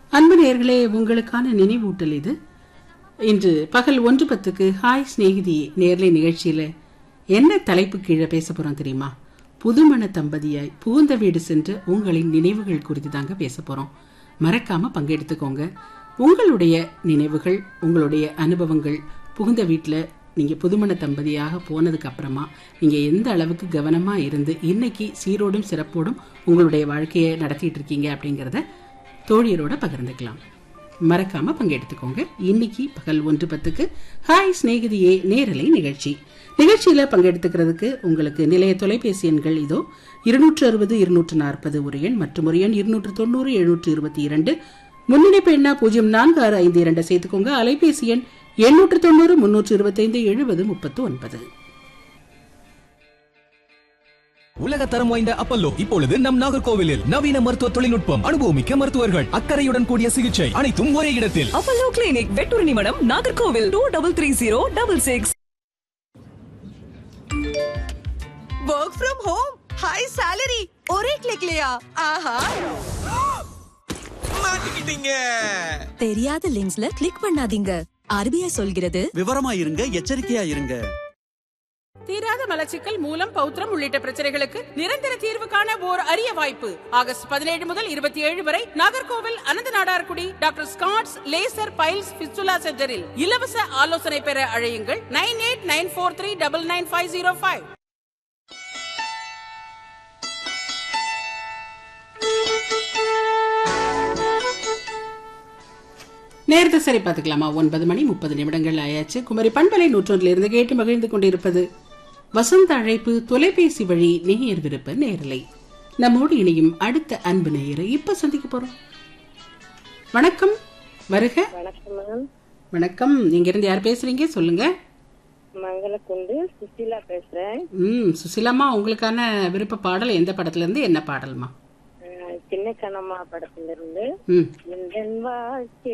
அன்பு நேயர்களே உங்களுக்கான நினைவூட்டல் இது இன்று பகல் ஒன்று பத்துக்கு ஹாய் சிநேகிதி நேர்லை நிகழ்ச்சியில என்ன தலைப்பு கீழே பேச போறோம் தெரியுமா புதுமண தம்பதியாய் புகுந்த வீடு சென்று உங்களின் நினைவுகள் குறித்து தாங்க பேச போறோம் மறக்காம பங்கெடுத்துக்கோங்க உங்களுடைய நினைவுகள் உங்களுடைய அனுபவங்கள் புகுந்த வீட்டில் நீங்க புதுமண தம்பதியாக போனதுக்கு அப்புறமா நீங்க எந்த அளவுக்கு கவனமா இருந்து இன்னைக்கு சீரோடும் சிறப்போடும் உங்களுடைய வாழ்க்கையை நடத்திட்டு இருக்கீங்க அப்படிங்கறத தோழியரோட பகிர்ந்துக்கலாம் மறக்காம பங்கெடுத்துக்கோங்க இன்னைக்கு பகல் ஒன்று பத்துக்கு ஹாய் சிநேகிதியே நேரலை நிகழ்ச்சி நிகழ்ச்சியில பங்கெடுத்துக்கிறதுக்கு உங்களுக்கு நிலைய தொலைபேசி எண்கள் இதோ இருநூற்று அறுபது இருநூற்று நாற்பது ஒரு எண் மற்றும் ஒரு எண் இருநூற்று தொண்ணூறு எழுநூற்று இருபத்தி இரண்டு முன்னிணைப்பு எண்ணா பூஜ்ஜியம் நான்கு ஆறு ஐந்து இரண்டை சேர்த்துக்கோங்க அலைபேசி எண் எண்ணூற்று தொண்ணூறு முன்னூற்று இருபத்தைந்து எழுபது முப்பத்து ஒன்பது உலக தரம் வாய்ந்த அப்பல்லோ இப்பொழுது நம் நாகர்கோவிலில் நவீன மருத்துவ தொழில்நுட்பம் அனுபவமிக்க மருத்துவர்கள் அக்கறையுடன் கூடிய சிகிச்சை அனைத்தும் ஒரே இடத்தில் அப்பல்லோ கிளினிக் வெட்டூர் நிமிடம் Nagercoil two double three zero double six work from home high salary ஒரே கிளிக்லயா ஆஹா மாட்டிக்கிட்டீங்க தெரியாத லிங்க்ஸ்ல கிளிக் பண்ணாதீங்க ஆர்பிஐ சொல்கிறது விவரமா இருங்க எச்சரிக்கையா இருங்க தீராத மலச்சிக்கல் மூலம் பௌத்திரம் உள்ளிட்ட பிரச்சனைகளுக்கு நிரந்தர தீர்வு காண ஓர் அரிய வாய்ப்பு ஆகஸ்ட் பதினேழு முதல் இருபத்தி ஏழு வரை Nagercoil Ananthanadarkudi doctor Scotts laser piles fistula சென்டரில் இலவச ஆலோசனை பெற அழையுங்கள் nine eight nine four three double nine five zero five நேரத்தை சரி பார்த்துக்கலாமா ஒன்பது மணி முப்பது நிமிடங்கள் ஆயாச்சு குமரி பண்பலை நூற்றொன்றில் இருந்து கேட்டு மகிழ்ந்து கொண்டிருப்பது வசந்த அழைப்பு தொலைபேசி வழி நேயர் விருப்ப நேரலை நம்மோடு இணையும் அடுத்த அன்பு நேயரை இப்ப சந்திக்க போறோம் வணக்கம் வருக வணக்கம் மேம் வணக்கம் நீங்க இருந்து யார் பேசுறீங்க சொல்லுங்க மங்களக்குண்டு சுசிலா பேசுறேன் ம் சுசிலாமா உங்களுக்கான விருப்ப பாடல் எந்த படத்துல இருந்து என்ன பாடல்மா அஹ் சின்ன கண்ணம்மா படத்துல இருந்து ம் என் வாழ்க்கை